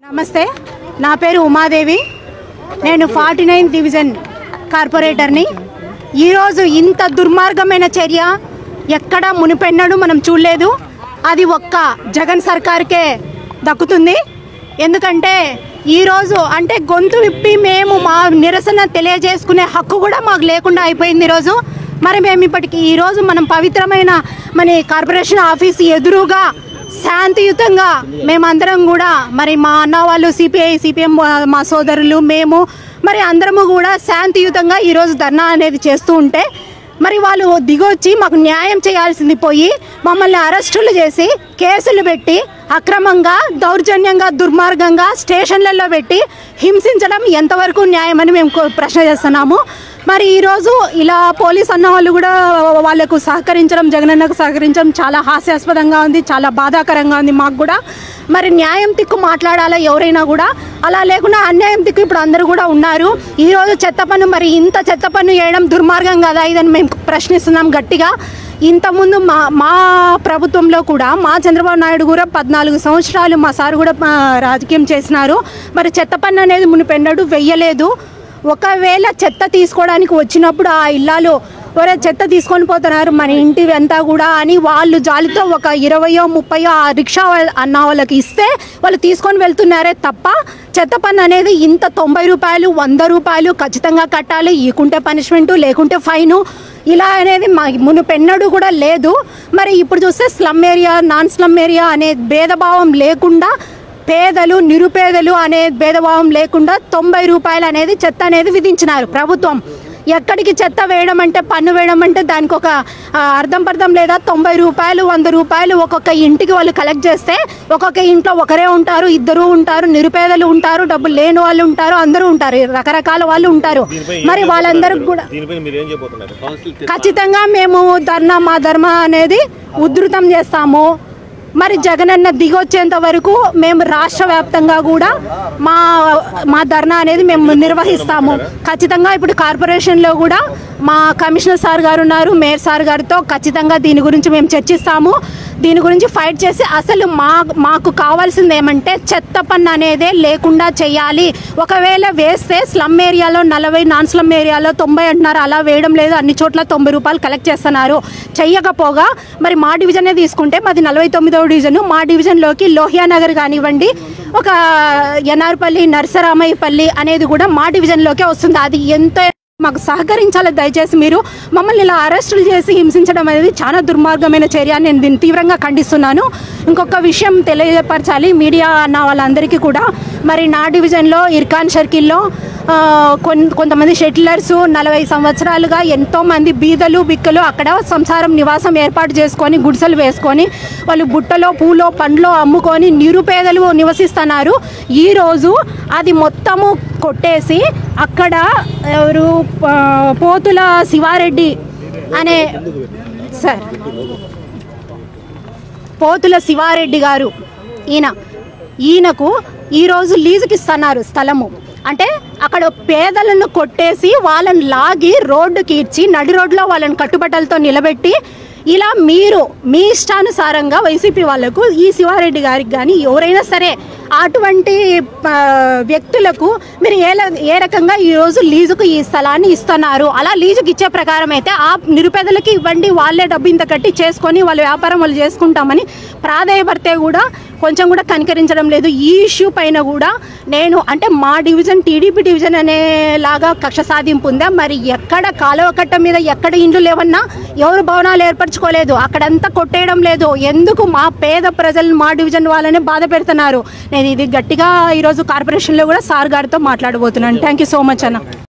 నమస్తే నా పేరు ఉమాదేవి నేను ఫార్టీ నైన్ డివిజన్ కార్పొరేటర్ని ఈరోజు ఇంత దుర్మార్గమైన చర్య ఎక్కడ మునిపెన్నడు మనం చూడలేదు అది ఒక్క జగన్ సర్కార్కే దక్కుతుంది ఎందుకంటే ఈరోజు అంటే గొంతు విప్పి మేము మా నిరసన తెలియజేసుకునే హక్కు కూడా మాకు లేకుండా అయిపోయింది ఈరోజు మరి మేము ఇప్పటికి ఈరోజు మనం పవిత్రమైన మన కార్పొరేషన్ ఆఫీస్ ఎదురుగా శాంతియుతంగా మేమందరం కూడా మరి మా అన్న వాళ్ళు సిపిఐ సిపిఎం మా సోదరులు మేము మరి అందరము కూడా శాంతియుతంగా ఈరోజు ధర్నా అనేది చేస్తూ ఉంటే మరి వాళ్ళు దిగొచ్చి మాకు న్యాయం చేయాల్సింది పోయి మమ్మల్ని అరెస్టులు చేసి కేసులు పెట్టి అక్రమంగా దౌర్జన్యంగా దుర్మార్గంగా స్టేషన్లలో పెట్టి హింసించడం ఎంతవరకు న్యాయమని మేము కో- ప్రశ్న చేస్తున్నాము మరి ఈరోజు ఇలా పోలీస్ అన్న వాళ్ళు కూడా వాళ్ళకు సహకరించడం జగనన్నకు సహకరించడం చాలా హాస్యాస్పదంగా ఉంది చాలా బాధాకరంగా ఉంది మాకు కూడా మరి న్యాయం తిక్కు మాట్లాడాలా ఎవరైనా కూడా అలా లేకుండా అన్యాయం తిక్కు ఇప్పుడు అందరూ కూడా ఉన్నారు ఈరోజు చెత్త పన్ను మరి ఇంత చెత్త పన్ను వేయడం దుర్మార్గం కదా ఇదని మేము ప్రశ్నిస్తున్నాం గట్టిగా ఇంతకుముందు మా మా ప్రభుత్వంలో కూడా మా చంద్రబాబు నాయుడు కూడా పద్నాలుగు సంవత్సరాలు మా సార్ కూడా ఆ, రాజకీయం చేసినారు మరి చెత్త పన్ను అనేది మునిపెన్నడు వెయ్యలేదు ఒకవేళ చెత్త తీసుకోవడానికి వచ్చినప్పుడు ఆ ఇల్లాలు ఒరే చెత్త తీసుకొని పోతున్నారు మన ఇంటి అంతా కూడా అని వాళ్ళు జాలితో ఒక ఇరవయో ముప్పయో ఆ రిక్షా వాళ్ళ- అన్న వాళ్ళకి ఇస్తే వాళ్ళు తీసుకొని వెళ్తున్నారే తప్ప చెత్త పన్ను అనేది ఇంత తొంభై రూపాయలు వంద రూపాయలు ఖచ్చితంగా కట్టాలి ఈకుంటే పనిష్మెంటు లేకుంటే ఫైను ఇలా అనేది మా మునుపెన్నడు కూడా లేదు మరి ఇప్పుడు చూస్తే slum area non slum area అనే భేదభావం లేకుండా పేదలు నిరుపేదలు అనే భేదభావం లేకుండా తొంభై రూపాయలు అనేది చెత్త అనేది విధించినారు ప్రభుత్వం ఎక్కడికి చెత్త వేయడం అంటే పన్ను వేయడం అంటే దానికి ఒక ఆ, అర్థం పర్థం లేదా తొంభై రూపాయలు వంద రూపాయలు ఒక్కొక్క ఇంటికి వాళ్ళు కలెక్ట్ చేస్తే ఒక్కొక్క ఇంట్లో ఒకరే ఉంటారు ఇద్దరు ఉంటారు నిరుపేదలు ఉంటారు డబ్బులు లేని వాళ్ళు ఉంటారు అందరూ ఉంటారు రకరకాల వాళ్ళు ఉంటారు మరి వాళ్ళందరికి కూడా దీనిపై మీరు ఏం చేయబోతున్నారు ఖచ్చితంగా మేము ధర్నా మా ధర్మ అనేది ఉధృతం చేస్తాము మరి జగనన్న దిగొచ్చేంత వరకు మేము రాష్ట్ర వ్యాప్తంగా కూడా మా మా ధర్నా అనేది మేము నిర్వహిస్తాము ఖచ్చితంగా ఇప్పుడు కార్పొరేషన్లో కూడా మా కమిషనర్ సార్ గారు ఉన్నారు మేయర్ సార్ గారితో ఖచ్చితంగా దీని గురించి మేము చర్చిస్తాము దీని గురించి ఫైట్ చేసి అసలు మా మాకు కావాల్సింది ఏమంటే చెత్త పన్ను అనేదే లేకుండా చేయాలి ఒకవేళ వేస్తే స్లమ్ ఏరియాలో నలభై నాన్ స్లమ్ ఏరియాలో తొంభై అంటున్నారు అలా వేయడం లేదు అన్ని చోట్ల తొంభై రూపాయలు కలెక్ట్ చేస్తున్నారు చెయ్యకపోగా మరి మా డివిజనే తీసుకుంటే మాది నలభై తొమ్మిదవ డివిజన్ మా డివిజన్లోకి లోహియా నగర్ కానివ్వండి ఒక ఎన్ఆర్పల్లి నర్సరామయ్యపల్లి అనేది కూడా మా డివిజన్లోకే వస్తుంది అది ఎంత మాకు సహకరించాలి దయచేసి మీరు మమ్మల్ని ఇలా అరెస్టులు చేసి హింసించడం అనేది చాలా దుర్మార్గమైన చర్య అని నేను దీన్ని తీవ్రంగా ఖండిస్తున్నాను ఇంకొక విషయం తెలియపరచాలి మీడియా అన్న వాళ్ళందరికీ కూడా మరి నా డివిజన్లో ఇర్కాన్ సర్కిల్లో ఆ, కొన్ కొంతమంది షెటిలర్స్ నలభై సంవత్సరాలుగా ఎంతో మంది బీదలు బిక్కలు అక్కడ సంసారం నివాసం ఏర్పాటు చేసుకొని గుడిసెలు వేసుకొని వాళ్ళు బుట్టలో పూలో పండ్లో అమ్ముకొని నిరుపేదలు నివసిస్తున్నారు ఈరోజు అది మొత్తము కొట్టేసి అక్కడ ఎవరు ఆ, పోతుల శివారెడ్డి అనే సార్ పోతుల శివారెడ్డి గారు ఈయన ఈయనకు ఈరోజు లీజుకి ఇస్తున్నారు స్థలము అంటే అక్కడ పేదలను కొట్టేసి వాళ్ళని లాగి రోడ్డుకి ఇచ్చి నడి రోడ్లో వాళ్ళని కట్టుబట్టలతో నిలబెట్టి ఇలా మీరు మీ ఇష్టానుసారంగా వైసీపీ వాళ్లకు ఈ శివారెడ్డి గారికి కానీ ఎవరైనా సరే అటువంటి ఆ, వ్యక్తులకు మీరు ఏ ల- ఏ రకంగా ఈరోజు లీజుకు ఈ స్థలాన్ని ఇస్తున్నారు అలా లీజుకి ఇచ్చే ప్రకారం అయితే ఆ నిరుపేదలకి ఇవ్వండి వాళ్ళే డబ్బు ఇంత కట్టి చేసుకొని వాళ్ళ వ్యాపారం వాళ్ళు చేసుకుంటామని ప్రాధాయపడితే కూడా కొంచెం కూడా కనికరించడం లేదు ఈ ఇష్యూ పైన కూడా నేను అంటే మా డివిజన్ టీడీపీ డివిజన్ అనేలాగా కక్ష సాధింపు ఉందా మరి ఎక్కడ కాలువ కట్ట మీద ఎక్కడ ఇండ్లు లేవన్నా ఎవరు భవనాలు ఏర్పరచుకోలేదు అక్కడంతా కొట్టేయడం లేదు ఎందుకు మా పేద ప్రజలు మా డివిజన్ వాళ్ళనే బాధ పెడుతున్నారు నేను ఇది గట్టిగా ఈరోజు కార్పొరేషన్లో కూడా సార్ గారితో మాట్లాడబోతున్నాను థ్యాంక్ యూ సో మచ్ అన్న